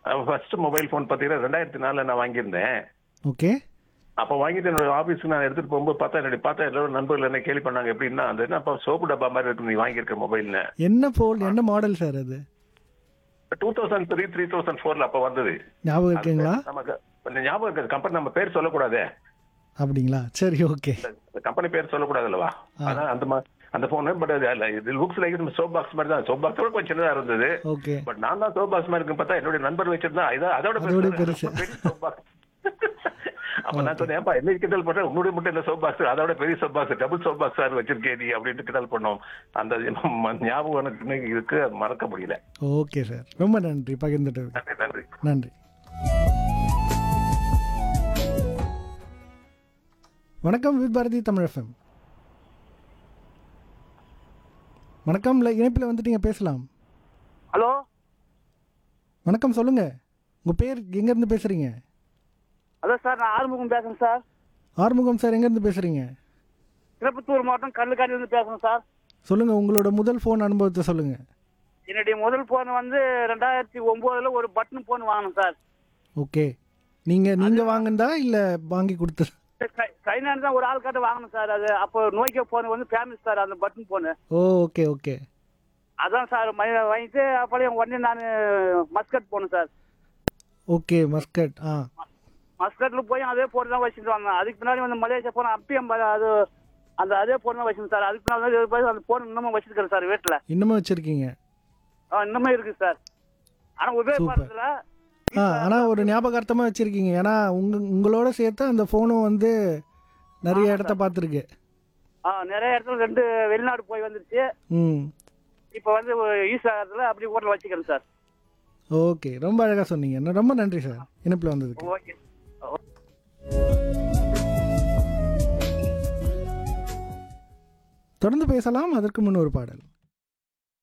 First mobile phone பார்த்தீங்கன்னா ரெண்டாயிரத்தி நாலுல நான் வாங்கியிருந்தேன் ஓகே அப்போ வாங்கிட்டு என்னோட ஆஃபீஸ்க்கு நான் எடுத்துட்டு போகும்போது பார்த்தா என்னுடைய பார்த்தா எல்லாரும் நண்பர்கள் என்ன கேள்வி பண்ணாங்க எப்படின்னா அது என்ன அப்போ சோப்பு டப்பா மாதிரி இருக்கு நீ வாங்கியிருக்க மொபைல்னு என்ன ஃபோன் என்ன மாடல் சார் அது two thousand three three thousand ஃபோர்ல அப்போ வந்தது ஞாபகம் இருக்குங்களா நமக்கு கொஞ்சம் ஞாபகம் இருக்கு கம்பெனி நம்ம பேர் சொல்லக்கூடாதே அப்படிங்களா சரி ஓகே இந்த கம்பெனி பேர் சொல்லக்கூடாது அல்லவா அதான் அந்த மா- அந்த போன் பட் இது லுக்ஸ் லைக் சோப் பாக்ஸ் மாதிரி தான் சோப் பாக்ஸோட கொஞ்சம் சின்னதா இருந்தது ஓகே பட் நான் தான் சோப் பாக்ஸ் மாதிரி இருக்குன்னு பார்த்தா என்னுடைய நண்பர் வச்சிருந்தா இதான் அதோட அதோட பெருசு. பெருசு. பெரிய சோப் பாக்ஸ் அப்ப நான் சொன்னேன் ஏப்பா என்ன கிண்டல் பண்ற உன்னுடைய மட்டும் இந்த சோப் பாக்ஸ் அதோட பெரிய soap box double soap box sir வச்சிருக்கே நீ அப்படின்ட்டு கிண்டல் பண்ணோம் அந்த ம- ஞாபகம் எனக்கு இன்னைக்கு இருக்கு அது மறக்க முடியல ஓகே சார் ரொம்ப நன்றி பகிர்ந்துட்டு நன்றி நன்றி நன்றி வணக்கம் வித் பாரதி தமிழ் எஃப்எம் வணக்கம் இல்லை இணைப்பில் வந்துட்டீங்க பேசலாம் ஹலோ வணக்கம் சொல்லுங்க உங்க பேர் எங்கேருந்து பேசுறீங்க ஹலோ சார் நான் ஆறுமுகம் பேசுறேன் சார் ஆறுமுகம் சார் எங்கேருந்து பேசுறீங்க திருப்பத்தூர் மாவட்டம் கல்லுக்காட்டிலிருந்து பேசுறேன் சார் சொல்லுங்க உங்களோட முதல் ஃபோன் அனுபவத்தை சொல்லுங்க என்னுடைய முதல் ஃபோன் வந்து ரெண்டாயிரத்தி ஒம்போதுல ஒரு பட்டன் ஃபோன் வாங்கினேன் சார் ஓகே நீங்க நீங்க வாங்குனதா இல்ல வாங்கி கொடுத்தது சைனான்னு தான் ஒரு ஆள் கிட்ட வாங்கினேன் சார் அது அப்போ நோக்கியா ஃபோன் வந்து ஃபேமஸ் சார் அந்த button phone oh okay okay அதான் சார் ம- வாங்கிட்டு அப்படியே உடனே நான் மஸ்கட் போனேன் சார் ஓகே மஸ்கட் ஆ மஸ்கட்ல போய் அதே போன் தான் வச்சுட்டு வந்தேன் அதுக்கு பின்னாடி வந்து மலேசியா போன அப்பயும் ப- அது அந்த அதே போன் தான் வச்சிருந்தேன் சார் அதுக்கு பின்னாடி வந்து போய் அந்த போன் இன்னமும் வச்சிருக்கேன் சார் வீட்டில் இன்னமும் வச்சிருக்கீங்க இன்னுமே இருக்கு சார் ஆனா உபயோகப்படுறதுல ஆ ஆனால் ஒரு ஞாபகார்த்தமாக வச்சுருக்கீங்க ஏன்னா உங்க உங்களோட சேர்த்து அந்த ஃபோனும் வந்து நிறைய இடத்த பார்த்துருக்கு ஆ நிறைய இடத்துல ரெண்டு வெளிநாடு போய் வந்துருச்சு ம் இப்போ வந்து ஈஸாகிறதுல அப்படி ஊரில் வச்சுக்கிறேன் சார் ஓகே ரொம்ப அழகாக சொன்னீங்க ந- ரொம்ப நன்றி சார் இணைப்பில் வந்ததுக்கு ஓகே தொடர்ந்து பேசலாம் அதற்கு முன் ஒரு பாடல்